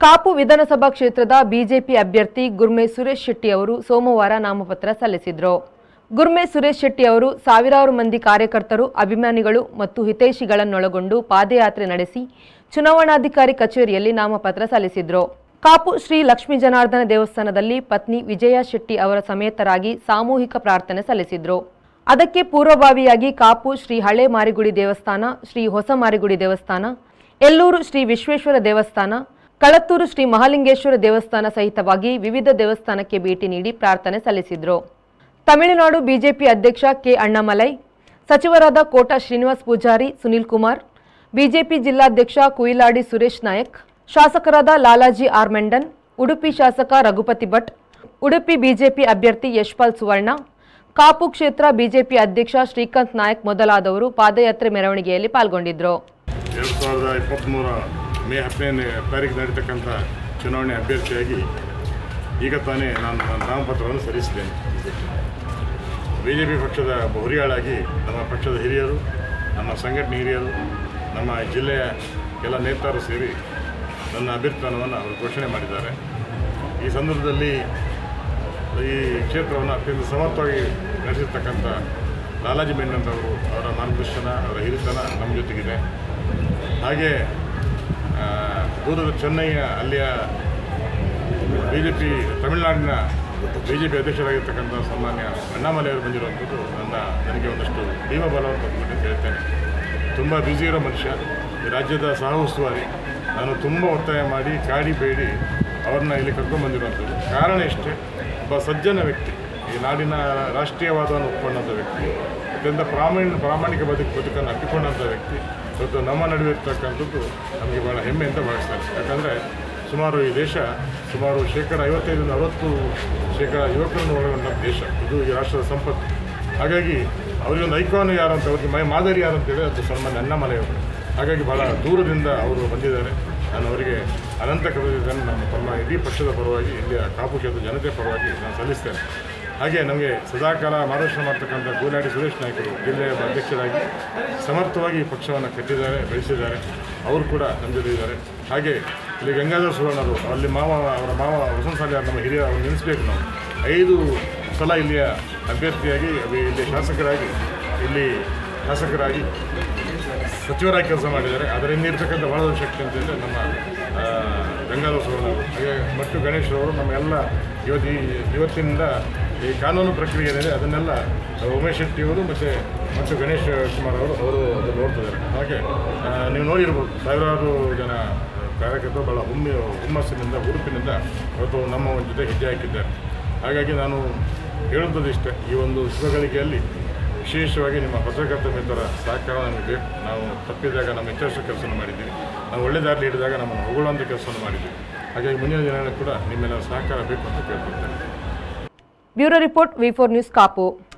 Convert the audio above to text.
ಕಾಪು ವಿಧಾನಸಭಾ ಕ್ಷೇತ್ರದ ಬಿಜೆಪಿ ಅಭ್ಯರ್ಥಿ ಗುರ್ಮೆ ಸುರೇಶ್ ಶೆಟ್ಟಿ ಅವರು ಸೋಮವಾರ ನಾಮಪತ್ರ ಸಲ್ಲಿಸಿದರು ಗುರ್ಮೆ ಸುರೇಶ್ ಶೆಟ್ಟಿ ಅವರು ಸಾವಿರಾರು ಮಂದಿ ಕಾರ್ಯಕರ್ತರು ಅಭಿಮಾನಿಗಳು ಮತ್ತು ಹಿತೈಷಿಗಳನ್ನೊಳಗೊಂಡು ಪಾದಯಾತ್ರೆ ನಡೆಸಿ ಚುನಾವಣಾಧಿಕಾರಿ ಕಚೇರಿಯಲ್ಲಿ ನಾಮಪತ್ರ ಸಲ್ಲಿಸಿದರು ಕಾಪು ಶ್ರೀ ಲಕ್ಷ್ಮೀ ಜನಾರ್ದನ ದೇವಸ್ಥಾನದಲ್ಲಿ ಪತ್ನಿ ವಿಜಯ ಶೆಟ್ಟಿ ಅವರ ಸಮೇತರಾಗಿ ಸಾಮೂಹಿಕ ಪ್ರಾರ್ಥನೆ ಸಲ್ಲಿಸಿದರು ಅದಕ್ಕೆ ಪೂರ್ವಭಾವಿಯಾಗಿ ಕಾಪು ಶ್ರೀ ಹಳೆ ಮಾರಿಗುಡಿ ದೇವಸ್ಥಾನ ಶ್ರೀ ಹೊಸ ಮಾರಿಗುಡಿ ದೇವಸ್ಥಾನ ಎಲ್ಲೂರು ಶ್ರೀ ವಿಶ್ವೇಶ್ವರ ದೇವಸ್ಥಾನ ಕಳತ್ತೂರು ಶ್ರೀ ಮಹಾಲಿಂಗೇಶ್ವರ ದೇವಸ್ಥಾನ ಸಹಿತವಾಗಿ ವಿವಿಧ ದೇವಸ್ಥಾನಕ್ಕೆ ಭೇಟಿ ನೀಡಿ ಪ್ರಾರ್ಥನೆ ಸಲ್ಲಿಸಿದರು ತಮಿಳುನಾಡು ಬಿಜೆಪಿ ಅಧ್ಯಕ್ಷ ಕೆ ಅಣ್ಣಾಮಲೈ ಸಚಿವರಾದ ಕೋಟ ಶ್ರೀನಿವಾಸ್ ಪೂಜಾರಿ ಸುನಿಲ್ ಕುಮಾರ್ ಬಿಜೆಪಿ ಜಿಲ್ಲಾಧ್ಯಕ್ಷ ಕುಯಿಲಾಡಿ ಸುರೇಶ್ ನಾಯಕ್ ಶಾಸಕರಾದ ಲಾಲಾಜಿ ಆರ್ ಮೆಂಡನ್ ಉಡುಪಿ ಶಾಸಕ ರಘುಪತಿ ಭಟ್ ಉಡುಪಿ ಬಿಜೆಪಿ ಅಭ್ಯರ್ಥಿ ಯಶ್ಪಾಲ್ ಸುವರ್ಣ ಕಾಪು ಕ್ಷೇತ್ರ ಬಿಜೆಪಿ ಅಧ್ಯಕ್ಷ ಶ್ರೀಕಾಂತ್ ನಾಯಕ್ ಮೊದಲಾದವರು ಪಾದಯಾತ್ರೆ ಮೆರವಣಿಗೆಯಲ್ಲಿ ಪಾಲ್ಗೊಂಡಿದ್ದರು ಎರಡು ಸಾವಿರದ ಇಪ್ಪತ್ತ್ಮೂರ ಮೇ ಹತ್ತನೇ ತಾರೀಕು ನಡೀತಕ್ಕಂಥ ಚುನಾವಣೆ ಅಭ್ಯರ್ಥಿಯಾಗಿ ಈಗ ತಾನೇ ನಾನು ನನ್ನ ನಾಮಪತ್ರವನ್ನು ಸಲ್ಲಿಸಿದ್ದೇನೆ ಬಿ ಜೆ ಪಿ ಪಕ್ಷದ ಹುರಿಯಾಳಾಗಿ ನಮ್ಮ ಪಕ್ಷದ ಹಿರಿಯರು ನಮ್ಮ ಸಂಘಟನೆ ಹಿರಿಯರು ನಮ್ಮ ಜಿಲ್ಲೆಯ ಎಲ್ಲ ನೇತಾರರು ಸೇರಿ ನನ್ನ ಅಭ್ಯರ್ಥಿತ್ವವನ್ನು ಅವರು ಘೋಷಣೆ ಮಾಡಿದ್ದಾರೆ ಈ ಸಂದರ್ಭದಲ್ಲಿ ಈ ಕ್ಷೇತ್ರವನ್ನು ಅತ್ಯಂತ ಸಮರ್ಥವಾಗಿ ನಡೆಸಿರ್ತಕ್ಕಂಥ ಲಾಲಾಜಿ ಮೆಂಡನ್ ಅವರು ಅವರ ಮಾರ್ಗದರ್ಶನ ಅವರ ಹಿರಿತನ ನಮ್ಮ ಜೊತೆಗಿದೆ ಹಾಗೆ ಆ, ದೂರದ ಚೆನ್ನೈಯ ಅಲ್ಲಿಯ ಬಿ ಜೆ ಪಿ ತಮಿಳುನಾಡಿನ ಬಿ ಜೆ ಪಿ ಅಧ್ಯಕ್ಷರಾಗಿರ್ತಕ್ಕಂಥ ಸನ್ಮಾನ್ಯ ಅಣ್ಣಾಮಲೈ ಅವರು ಬಂದಿರುವಂಥದ್ದು ನನ್ನ ನನಗೆ ಒಂದಷ್ಟು ಭೀಮ ಬಲವನ್ನು ತಂದುಬಿಟ್ಟು ಅಂತ ಹೇಳ್ತೇನೆ ತುಂಬ ಬ್ಯುಸಿ ಇರೋ ಮನುಷ್ಯ ಈ ರಾಜ್ಯದ ಸಹ ಉಸ್ತುವಾರಿ ನಾನು ತುಂಬ ಒತ್ತಾಯ ಮಾಡಿ ಕಾಡಿ ಬೇಡಿ ಅವ್ರನ್ನ ಇಲ್ಲಿ ಕರ್ಕೊಂಡ್ಬಂದಿರುವಂಥದ್ದು ಕಾರಣ ಇಷ್ಟೇ ಒಬ್ಬ ಸಜ್ಜನ ವ್ಯಕ್ತಿ ಈ ನಾಡಿನ ರಾಷ್ಟ್ರೀಯವಾದವನ್ನು ಒಪ್ಕೊಂಡಂಥ ವ್ಯಕ್ತಿ ಅತ್ಯಂತ ಪ್ರಾಮಾಣಿಕ ಪ್ರಾಮಾಣಿಕ ಬದುಕು ಬದುಕನ್ನು ಅಪ್ಪಿಕೊಂಡಂಥ ವ್ಯಕ್ತಿ ಇವತ್ತು ನಮ್ಮ ನಡುವೆ ಇರ್ತಕ್ಕಂಥದ್ದು ನಮಗೆ ಭಾಳ ಹೆಮ್ಮೆ ಅಂತ ಭಾವಿಸ್ತಾರೆ ಯಾಕಂದರೆ ಸುಮಾರು ಈ ದೇಶ ಸುಮಾರು ಶೇಕಡ ಐವತ್ತೈದರಿಂದ ಅರವತ್ತು ಶೇಕಡ ಯುವಕರನ್ನು ಒಳಗೊಂಡ ದೇಶ ಇದು ಈ ರಾಷ್ಟ್ರದ ಸಂಪತ್ತು ಹಾಗಾಗಿ ಅವರಿಗೊಂದು ಐಕಾನ್ ಯಾರು ಅಂತ ಅವ್ರಿಗೆ ಮೈ ಮಾದರಿ ಯಾರು ಅಂತೇಳಿ ಅದು ಸನ್ಮಾನ್ಯ ಅಣ್ಣಾಮಲೆಯವರು ಹಾಗಾಗಿ ಭಾಳ ದೂರದಿಂದ ಅವರು ಬಂದಿದ್ದಾರೆ ನಾನು ಅವರಿಗೆ ಅನಂತ ಕೃತಜ್ಞತೆಯನ್ನು ನಮ್ಮ ತಮ್ಮ ಇಡೀ ಪಕ್ಷದ ಪರವಾಗಿ ಇಲ್ಲಿಯ ಕಾಪು ಕ್ಷೇತ್ರದ ಜನತೆ ಪರವಾಗಿ ನಾನು ಸಲ್ಲಿಸ್ತೇನೆ ಹಾಗೆ ನಮಗೆ ಸದಾಕಾಲ ಮಾರ್ಗದರ್ಶನ ಮಾಡ್ತಕ್ಕಂಥ ಗೋಲಾಡಿ ಸುರೇಶ್ ನಾಯ್ಕರು ಜಿಲ್ಲೆಯ ಅಧ್ಯಕ್ಷರಾಗಿ ಸಮರ್ಥವಾಗಿ ಈ ಪಕ್ಷವನ್ನು ಕಟ್ಟಿದ್ದಾರೆ ಬೆಳೆಸಿದ್ದಾರೆ ಅವರು ಕೂಡ ನಮ್ಮ ಜೊತೆ ಇದ್ದಾರೆ ಹಾಗೆ ಇಲ್ಲಿ ಗಂಗಾಧರ ಸುವರ್ಣರು ಅಲ್ಲಿ ಮಾವ ಅವರ ಮಾವ ವಸಂತ ಸಾಲಿಯಾರ್ ನಮ್ಮ ಹಿರಿಯ ಅವ್ರು ನೆನೆಸ್ಬೇಕು ನಾವು ಐದು ಸಲ ಇಲ್ಲಿಯ ಅಭ್ಯರ್ಥಿಯಾಗಿ ಅವಿ- ಇಲ್ಲಿ ಶಾಸಕರಾಗಿ ಇಲ್ಲಿ ಶಾಸಕರಾಗಿ ಸಚಿವರಾಗಿ ಕೆಲಸ ಮಾಡಿದ್ದಾರೆ ಅದರ ಹಿಂದಿರ್ತಕ್ಕಂಥ ಬಹಳ ದೊಡ್ಡ ಶಕ್ತಿ ಅಂತಂದರೆ ನಮ್ಮ ಆ, ಗಂಗಾಧರ ಸುವರ್ಣರು ಹಾಗೆ ಮತ್ತು ಗಣೇಶ್ ಅವರು ನಮ್ಮ ಎಲ್ಲ ಇವತ್ತು ಈ ಇವತ್ತಿನಿಂದ ಈ ಕಾನೂನು ಪ್ರಕ್ರಿಯೆ ಏನಿದೆ ಅದನ್ನೆಲ್ಲ ಉಮೇಶ್ ಶೆಟ್ಟಿಯವರು ಮತ್ತು ಮತ್ತು ಗಣೇಶ್ ಕುಮಾರ್ ಅವರು ಅವರು ಅದನ್ನು ನೋಡ್ತಿದ್ದಾರೆ ಹಾಗೆ ಆ, ನೀವು ನೋಡಿರ್ಬೋದು ಸಾವಿರಾರು ಜನ ಕಾರ್ಯಕರ್ತರು ಭಾಳ ಹುಮ್ಮಿ ಹುಮ್ಮಸ್ಸಿನಿಂದ ಹುರುಪಿನಿಂದ ಇವತ್ತು ನಮ್ಮ ಒಂದು ಜೊತೆ ಹೆಜ್ಜೆ ಹಾಕಿದ್ದಾರೆ ಹಾಗಾಗಿ ನಾನು ಹೇಳುತ್ತದೆ ಇಷ್ಟೇ ಈ ಒಂದು ಶುಭಗಳಿಗೆಯಲ್ಲಿ ವಿಶೇಷವಾಗಿ ನಿಮ್ಮ ಪತ್ರಕರ್ತ ಮಿತ್ರರ ಸಹಕಾರ ನಮಗೆ ಬೇಕು ನಾವು ತಪ್ಪಿದಾಗ ನಮ್ಮ ಎಚ್ಚರಿಸೋ ಕೆಲಸವನ್ನು ಮಾಡಿದ್ದೀವಿ ನಾವು ಒಳ್ಳೆ ದಾರಿ ಹಿಡಿದಾಗ ನಮ್ಮನ್ನು ಹೊಗಳುವಂಥ ಕೆಲಸವನ್ನು ಮಾಡಿದ್ದೀವಿ ಹಾಗಾಗಿ ಮುಂದಿನ ದಿನಗಳಲ್ಲಿ ಕೂಡ ನಿಮ್ಮೆಲ್ಲರ ಸಹಕಾರ ಬೇಕು ಅಂತ ಕೇಳ್ಕೊಳ್ತೇನೆ bureau report V four news Kapu